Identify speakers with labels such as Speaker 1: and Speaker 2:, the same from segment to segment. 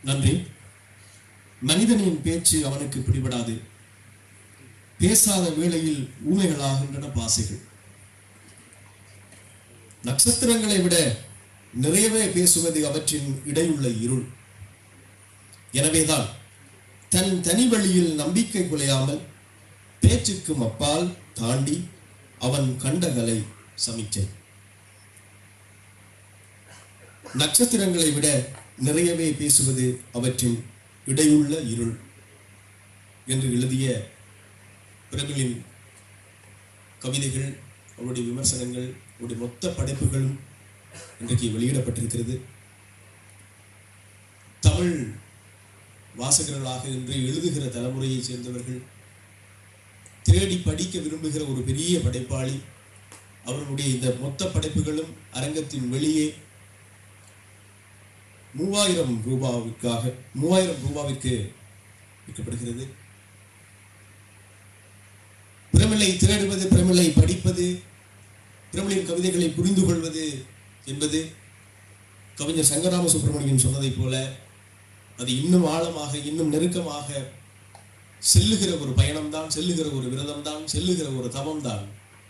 Speaker 1: நன்றி மனிதனின் பேச்சு அவனுக்கு பிடிபடாது பேசாத வேளையில் ஊமைகளாகின்றன பாசைகள் நட்சத்திரங்களை விட நிறையவே பேசுவது அவற்றின் இடையுள்ள இருள் எனவேதான் தன் தனி வழியில் நம்பிக்கை குலையாமல் பேச்சுக்கும் அப்பால் தாண்டி அவன் கண்டகலை சமிச்சை நட்சத்திரங்களை விட நிறையவே பேசுவது அவற்றின் இடையுள்ள இருள் என்று எழுதிய பிரமிழின் கவிதைகள் அவருடைய விமர்சனங்கள் அவருடைய மொத்த படைப்புகளும் இன்றைக்கு வெளியிடப்பட்டிருக்கிறது தமிழ் வாசகர்களாக இன்று எழுதுகிற தலைமுறையைச் சேர்ந்தவர்கள் தேடி படிக்க விரும்புகிற ஒரு பெரிய படைப்பாளி அவர்களுடைய இந்த மொத்த படைப்புகளும் அரங்கத்தின் வெளியே மூவாயிரம் ரூபாவிற்காக மூவாயிரம் ரூபாவிற்கு விற்கப்படுகிறது பிரமிழை தேடுவது பிரமிழை படிப்பது பிரமிழின் கவிதைகளை புரிந்து கொள்வது என்பது கவிஞர் சங்கராம சுப்பிரமணியன் சொன்னதைப் போல அது இன்னும் ஆழமாக இன்னும் நெருக்கமாக செல்லுகிற ஒரு பயணம்தான் செல்லுகிற ஒரு விரதம்தான் செல்லுகிற ஒரு தவம்தான்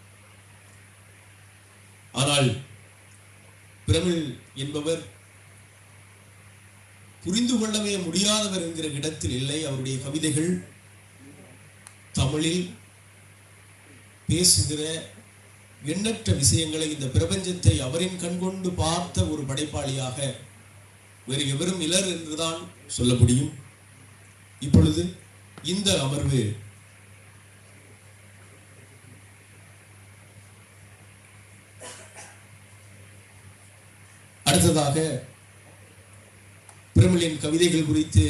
Speaker 1: ஆனால் பிரமிழ் என்பவர் புரிந்து கொள்ளவே முடியாதவர் என்கிற இடத்தில் இல்லை அவருடைய கவிதைகள் தமிழில் பேசுகிற எண்ணற்ற விஷயங்களை இந்த பிரபஞ்சத்தை அவரின் கண்கொண்டு பார்த்த ஒரு படைப்பாளியாக வேறு எவரும் இலர் என்றுதான் சொல்ல முடியும் இப்பொழுது இந்த அமர்வு அடுத்ததாக பிரமிழின் கவிதைகள் குறித்து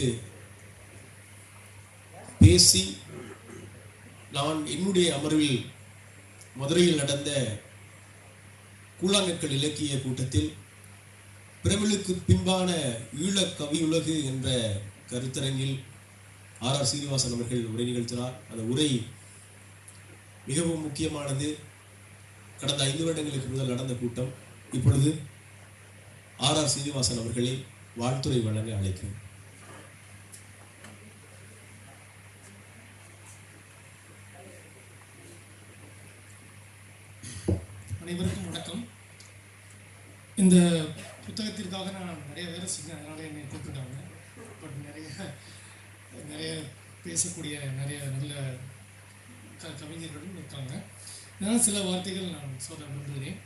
Speaker 1: பேசி நான் என்னுடைய அமர்வில் மதுரையில் நடந்த கூழாங்கற்கள் இலக்கிய கூட்டத்தில் பிரமிழுக்கு பின்பான ஈழக் கவியுலகு என்ற கருத்தரங்கில் ஆர் ஆர் சீனிவாசன் அவர்கள் உரை நிகழ்த்தினார் அந்த உரை மிகவும் முக்கியமானது கடந்த ஐந்து வருடங்களுக்கு முதல் நடந்த கூட்டம் இப்பொழுது ஆர் ஆர் சீனிவாசன் அவர்களை வாழ்த்துரை வழங்க அழைக்கிறேன்
Speaker 2: அனைவருக்கும் வணக்கம் இந்த புத்தகத்திற்காக நான் நிறைய வேலை செஞ்சேன் அதனால என்னை கூப்பிட்டாங்க பட் நிறைய நிறைய பேசக்கூடிய நிறைய நல்ல க கவிஞர்களும் இருக்காங்க அதனால் சில வார்த்தைகள் நான் சொல்ல விரும்புகிறேன்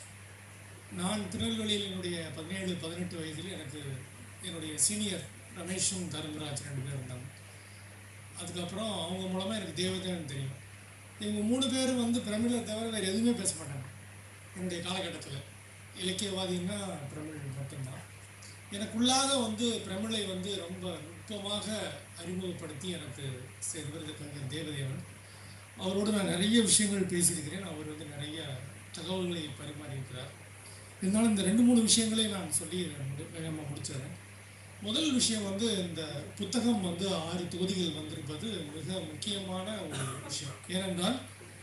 Speaker 2: நான் திருநெல்வேலியில் என்னுடைய பதினேழு பதினெட்டு வயதில் எனக்கு என்னுடைய சீனியர் ரமேஷும் தர்மராஜ் ரெண்டு பேர் இருந்தாங்க அதுக்கப்புறம் அவங்க மூலமாக எனக்கு தேவதேவன் தெரியும் இவங்க மூணு பேரும் வந்து பிரமிழை தவிர வேறு எதுவுமே பேச மாட்டாங்க என்னுடைய காலகட்டத்தில் இலக்கியவாதின்னா பிரமிழ் மட்டும்தான் எனக்குள்ளாக வந்து பிரமிழை வந்து ரொம்ப நுட்பமாக அறிமுகப்படுத்தி எனக்கு செய்தவர் கவிஞர் தேவதேவன் அவரோடு நான் நிறைய விஷயங்கள் பேசியிருக்கிறேன் அவர் வந்து நிறைய தகவல்களை பரிமாறியிருக்கிறார் இருந்தாலும் இந்த ரெண்டு மூணு விஷயங்களை நான் சொல்லி முடி- வேகமாக முடிச்சிடுறேன் முதல் விஷயம் வந்து இந்த புத்தகம் வந்து ஆறு தொகுதிகள் வந்திருப்பது மிக முக்கியமான ஒரு விஷயம் ஏனென்றால்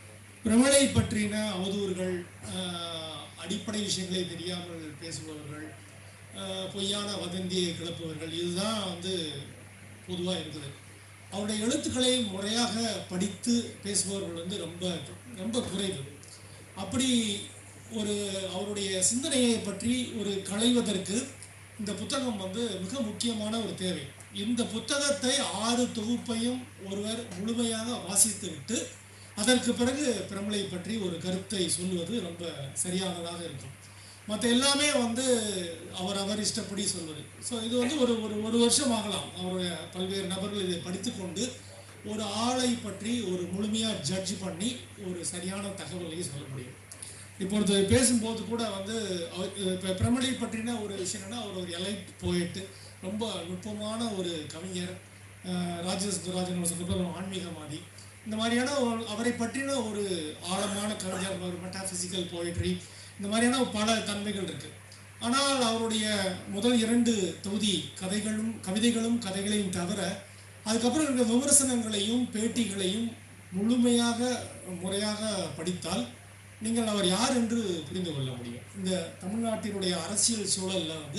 Speaker 2: பிரமலை பற்றின அவதூறுகள் ஆஹ், அடிப்படை விஷயங்களை தெரியாமல் பேசுபவர்கள் ஆஹ், பொய்யான வதந்தியை கிளப்புபவர்கள் இதுதான் வந்து பொதுவாக இருக்குது அவருடைய எழுத்துக்களை முறையாக படித்து பேசுபவர்கள் வந்து ரொம்ப ரொம்ப குறைவு அப்படி ஒரு அவருடைய சிந்தனையை பற்றி ஒரு களைவதற்கு இந்த புத்தகம் வந்து மிக முக்கியமான ஒரு தேவை இந்த புத்தகத்தை ஆறு தொகுப்பையும் ஒருவர் முழுமையாக வாசித்துவிட்டு அதற்கு பிறகு பிரமலை பற்றி ஒரு கருத்தை சொல்லுவது ரொம்ப சரியானதாக இருக்கும் மற்ற எல்லாமே வந்து அவர் அவர் இஷ்டப்படி சொல்வது ஸோ இது வந்து ஒரு ஒரு ஒரு வருஷம் ஆகலாம் அவருடைய பல்வேறு நபர்கள் இதை படித்துக்கொண்டு ஒரு ஆளை பற்றி ஒரு முழுமையாக ஜட்ஜ் பண்ணி ஒரு சரியான தகவலை சொல்ல முடியும் இப்பொழுது பேசும்போது கூட வந்து அவர் இப்போ பிரமலை பற்றின ஒரு விஷயம் என்னன்னா அவர் ஒரு எலைட் போயிட்டு ரொம்ப நுட்பமான ஒரு கவிஞர் அஹ் ராஜேஷ் துராஜன் சொல்றது ஒரு ஆன்மீகவாதி இந்த மாதிரியான ஒரு அவரை பற்றின ஒரு ஆழமான கவிஞர் ஒரு மெட்டாஃபிசிக்கல் போயிட்ரி இந்த மாதிரியான பல தன்மைகள் இருக்கு ஆனால் அவருடைய முதல் இரண்டு தொகுதி கதைகளும் கவிதைகளும் கதைகளையும் தவிர அதுக்கப்புறம் இருக்கிற விமர்சனங்களையும் பேட்டிகளையும் முழுமையாக முறையாக படித்தால் நீங்கள் அவர் யார் என்று புரிந்து கொள்ள முடியும் இந்த தமிழ்நாட்டினுடைய அரசியல் சூழல்ல வந்து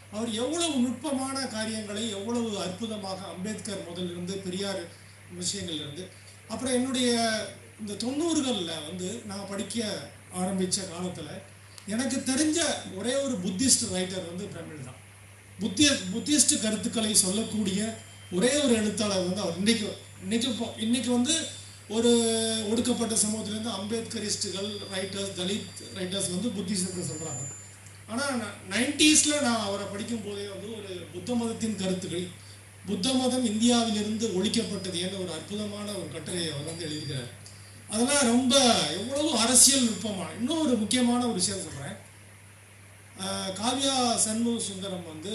Speaker 2: அவர் எவ்வளவு நுட்பமான காரியங்களை எவ்வளவு அற்புதமாக அம்பேத்கர் முதலிருந்து பெரியார் விஷயங்கள்ல இருந்து அப்புறம் என்னுடைய இந்த தொண்ணூறுகளில் வந்து நான் படிக்க ஆரம்பித்த காலத்தில் எனக்கு தெரிஞ்ச ஒரே ஒரு புத்திஸ்ட் ரைட்டர் வந்து பிரமிழ் தான் புத்திய புத்திஸ்ட் கருத்துக்களை சொல்லக்கூடிய ஒரே ஒரு எழுத்தாளர் வந்து அவர் இன்னைக்கு இன்னைக்கு இப்போ- இன்னைக்கு வந்து ஒரு ஒடுக்கப்பட்ட சமூகத்திலேருந்து அம்பேத்கரிஸ்டுகள் ரைட்டர்ஸ் தலித் ரைட்டர்ஸ் வந்து புத்திசத்தை சொல்கிறாங்க ஆனால் நைன்டிஸில் நான் அவரை படிக்கும் போதே வந்து ஒரு புத்த மதத்தின் கருத்துக்கள் புத்த மதம் இந்தியாவிலிருந்து ஒழிக்கப்பட்டது என்ற ஒரு அற்புதமான ஒரு கட்டுரையை அவர் வந்து எழுதியிருக்கிறார் அதெல்லாம் ரொம்ப எவ்வளவு அரசியல் நுட்பமான இன்னும் ஒரு முக்கியமான ஒரு விஷயம் சொல்கிறேன் காவ்யா சண்முக சுந்தரம் வந்து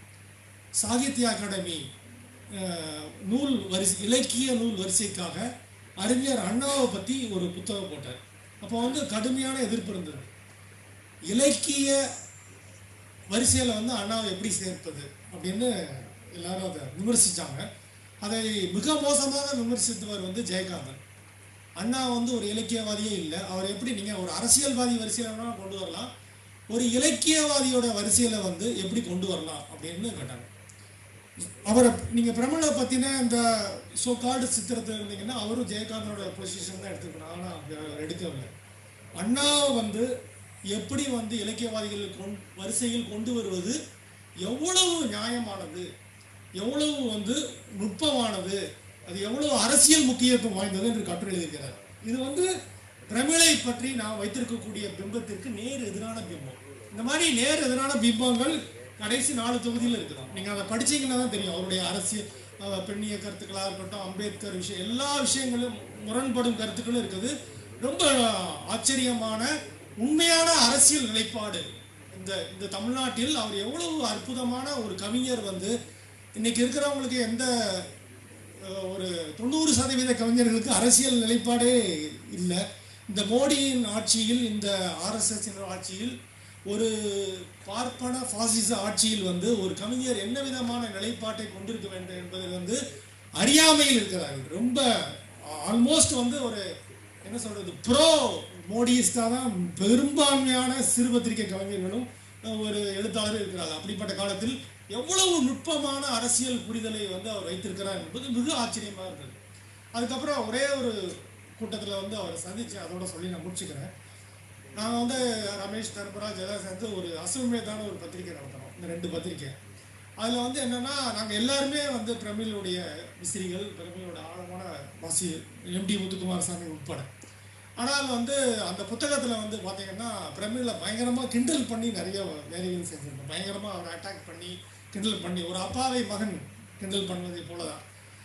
Speaker 2: சாகித்ய அகாடமி அஹ், நூல் வரிசை இலக்கிய நூல் வரிசைக்காக அறிஞர் அண்ணாவை பற்றி ஒரு புத்தகம் போட்டார் அப்போ வந்து கடுமையான எதிர்ப்பு இருந்தது இலக்கிய வரிசையில் வந்து அண்ணாவை எப்படி சேர்ப்பது அப்படின்னு எல்லாரும் அதை விமர்சித்தாங்க அதை மிக மோசமாக விமர்சித்தவர் வந்து ஜெயகாந்தன் அண்ணா வந்து ஒரு இலக்கியவாதியே இல்லை அவர் எப்படி நீங்கள் ஒரு அரசியல்வாதி வரிசையில் வேணா கொண்டு வரலாம் ஒரு இலக்கியவாதியோட வரிசையில் வந்து எப்படி கொண்டு வரலாம் அப்படின்னு கேட்டாங்க அவரை நீங்கள் பிரமணை பற்றின இந்த சோ கால்டு சித்திரத்தில் இருந்தீங்கன்னா அவரும் ஜெயகாந்தனோட பொசிஷன் தான் எடுத்துக்கணும் ஆனால் அப்படி அவர் எடுக்கவில்லை அண்ணா வந்து எப்படி வந்து இலக்கியவாதிகள் கொண் வரிசையில் கொண்டு வருவது எவ்வளவு நியாயமானது எவ்வளவு வந்து நுட்பமானது அது எவ்வளவு அரசியல் முக்கியத்துவம் வாய்ந்தது என்று கட்டுரை எழுதியிருக்கிறார் இது வந்து பிரமிளை பற்றி நான் வைத்திருக்கக்கூடிய பிம்பத்திற்கு நேர் எதிரான பிம்பம் இந்த மாதிரி நேர் எதிரான பிம்பங்கள் கடைசி நாலு தொகுதியில் இருக்குதாம் நீங்கள் அதை படிச்சீங்கன்னா தான் தெரியும் அவருடைய அரசியல் அஹ், பெண்ணிய கருத்துக்களாக இருக்கட்டும் அம்பேத்கர் விஷயம் எல்லா விஷயங்களும் முரண்படும் கருத்துக்களும் இருக்குது ரொம்ப ஆச்சரியமான உண்மையான அரசியல் நிலைப்பாடு இந்த இந்த தமிழ்நாட்டில் அவர் எவ்வளவு அற்புதமான ஒரு கவிஞர் வந்து இன்னைக்கு இருக்கிறவங்களுக்கு எந்த அஹ், ஒரு தொண்ணூறு சதவீத கவிஞர்களுக்கு அரசியல் நிலைப்பாடே இல்லை இந்த மோடியின் ஆட்சியில் இந்த ஆர்எஸ்எஸ் ஆட்சியில் ஒரு பார்ப்பன பாசிச ஆட்சியில் வந்து ஒரு கவிஞர் என்ன விதமான நிலைப்பாட்டை கொண்டிருக்க வேண்டும் என்பது வந்து அறியாமையில் இருக்கிறார்கள் ரொம்ப ஆல்மோஸ்ட் வந்து ஒரு என்ன சொல்றது ப்ரோ மோடியிஸ்டா தான் பெரும்பான்மையான சிறுபத்திரிகை கவிஞர்களும் அஹ், ஒரு எழுத்தாளரும் இருக்கிறார்கள் அப்படிப்பட்ட காலத்தில் எவ்வளவு நுட்பமான அரசியல் புரிதலை வந்து அவர் வைத்திருக்கிறார் என்பது மிக ஆச்சரியமா இருந்தது அதுக்கப்புறம் ஒரே ஒரு கூட்டத்தில் வந்து அவரை சந்திச்சு அதோட சொல்லி நான் முடிச்சுக்கிறேன் நாங்கள் வந்து ரமேஷ் தர்மராஜ் எல்லாம் சேர்ந்து ஒரு அசுவமேதான ஒரு பத்திரிக்கை நடத்தினோம் இந்த ரெண்டு பத்திரிக்கை அதில் வந்து என்னன்னா நாங்கள் எல்லாருமே வந்து பிரமிழுடைய விசிறிகள் பிரமிழோட ஆழமான வாசி எம்டி முத்துக்குமாரசாமி உட்பட ஆனால் வந்து அந்த புத்தகத்தில் வந்து பார்த்தீங்கன்னா பிரமிழை பயங்கரமாக கிண்டல் பண்ணி நிறைய வேலைகள் செஞ்சுருக்கோம் பயங்கரமாக அவரை அட்டாக் பண்ணி கிண்டல் பண்ணி ஒரு அப்பாவை மகன் கிண்டல் பண்ணுவதை போல தான்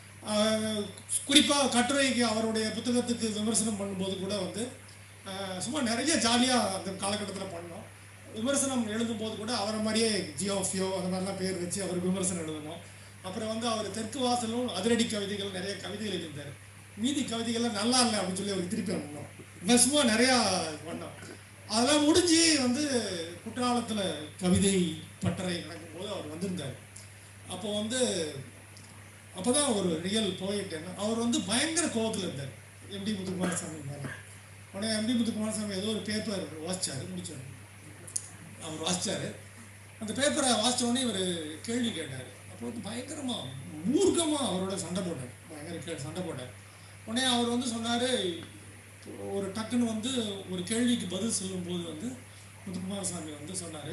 Speaker 2: குறிப்பாக கட்டுரைக்கு அவருடைய புத்தகத்துக்கு விமர்சனம் பண்ணும்போது கூட வந்து ஆஹ் சும்மா நிறைய ஜாலியாக அந்த காலகட்டத்தில் பண்ணோம் விமர்சனம் எழுதும்போது கூட அவரை மாதிரியே ஜியோஃபியோ அந்த மாதிரிலாம் பேர் வச்சு அவர் விமர்சனம் எழுதணும் அப்புறம் வந்து அவர் தெற்கு வாசலும் அதிரடி கவிதைகள் நிறைய கவிதைகள் எழுதியிருந்தார் மீதி கவிதைகள்லாம் நல்லா இல்லை அப்படின்னு சொல்லி அவருக்கு திருப்பி அனுப்பணும் இந்த சும்மா நிறையா பண்ணோம் அதெல்லாம் முடிஞ்சு வந்து குற்றாலத்தில் கவிதை பட்டறை நடக்கும்போது அவர் வந்திருந்தார் அப்போ வந்து அப்பதான் ஒரு ரியல் போயிட் என்ன அவர் வந்து பயங்கர கோபத்தில் இருந்தார் எம்டி முத்துக்குமாரசாமி மேலே உடனே எம்டி முத்துக்குமாரசாமி ஏதோ ஒரு பேப்பர் வாசிச்சாரு முடிச்சாரு அவர் வாசிச்சாரு அந்த பேப்பரை வாசிச்ச உடனே இவர் கேள்வி கேட்டார் அப்போ வந்து பயங்கரமா மூர்க்கமா அவரோட சண்டை போட்டார் பயங்கர கே சண்டை போட்டார் உடனே அவர் வந்து சொன்னார் ஒரு டக்குன்னு வந்து ஒரு கேள்விக்கு பதில் சொல்லும்போது வந்து முத்துக்குமாரசாமி வந்து சொன்னார்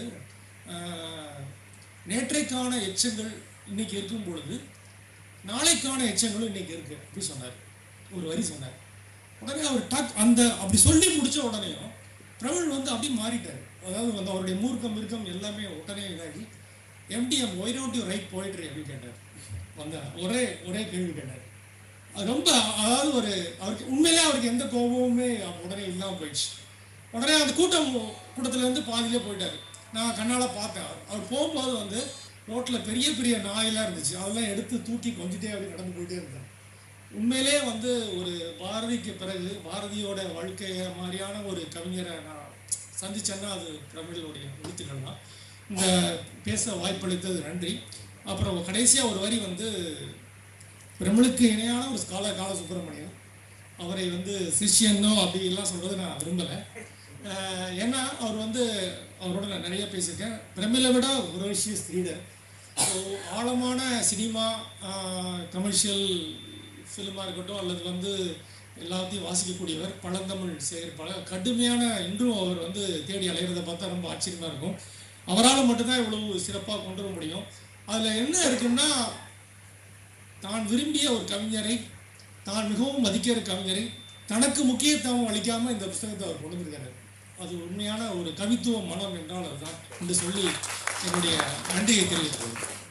Speaker 2: நேற்றைக்கான எச்சங்கள் இன்னைக்கு இருக்கும் பொழுது நாளைக்கான எச்சங்களும் இன்னைக்கு இருக்கு அப்படி சொன்னார் ஒரு வரி சொன்னார் உடனே அவர் டக் அந்த அப்படி சொல்லி முடிச்ச உடனேயும் பிரவீன் வந்து அப்படியே மாறிட்டார் அதாவது வந்து அவருடைய மூர்க்கம் மிருக்கம் எல்லாமே உடனே இதாகி எம்டிஎம் why don't you write poetry அப்படின்னு கேட்டார் வந்த ஒரே ஒரே கேள்வி கேட்டார் அது ரொம்ப அதாவது ஒரு அவருக்கு உண்மையிலே அவருக்கு எந்த கோபமுமே உடனே இல்லாமல் போயிடுச்சு உடனே அந்த கூட்டம் கூட்டத்துல இருந்து பாதியிலே போயிட்டாரு நான் கண்ணால் பார்த்தேன் அவர். அவர் போகும்போது வந்து ரோட்டில் பெரிய பெரிய நாயெல்லாம் இருந்துச்சு அதெல்லாம் எடுத்து தூக்கி கொஞ்சிட்டே அப்படி நடந்து போயிட்டே இருந்தார் உண்மையிலே வந்து ஒரு பாரதிக்கு பிறகு பாரதியோட வாழ்க்கைய மாதிரியான ஒரு கவிஞரை நான் சந்திச்சேன்னா அது பிரமிழுடைய எழுத்துக்கள் தான் இந்த பேச வாய்ப்பளித்தது நன்றி அப்புறம் கடைசியாக ஒரு வரி வந்து பிரமிழுக்கு இணையான ஒரு ஸ்காலர் கால சுப்பிரமணியம் அவரை வந்து சிஷ்யன்னோ அப்படி எல்லாம் சொல்றது நான் விரும்பலை அஹ் ஏன்னா அவர் வந்து அவரோட நான் நிறைய பேசியிருக்கேன் பிரமிழை விட ஒரோஷியஸ் ரீடர் ஸோ ஆழமான சினிமா கமர்ஷியல் ஃபிலிமாக இருக்கட்டும் அல்லது வந்து எல்லாத்தையும் வாசிக்கக்கூடியவர் பழந்தமிழ் சேகரிப்பாளர் கடுமையான இன்றும் அவர் வந்து தேடி அலையிறதை பார்த்தா ரொம்ப ஆச்சரியமாக இருக்கும் அவரால் மட்டும்தான் இவ்வளவு சிறப்பாக கொண்டு வர முடியும் அதில் என்ன இருக்குன்னா தான் விரும்பிய ஒரு கவிஞரை தான் மிகவும் மதிக்கிற கவிஞரை தனக்கு முக்கியத்துவம் அளிக்காமல் இந்த புஸ்தகத்தை அவர் கொண்டு வந்திருக்காரு அது உண்மையான ஒரு கவித்துவ மனம் என்றால் அதுதான் என்று சொல்லி என்னுடைய நன்றியை தெரிவித்துக் கொள்கிறேன்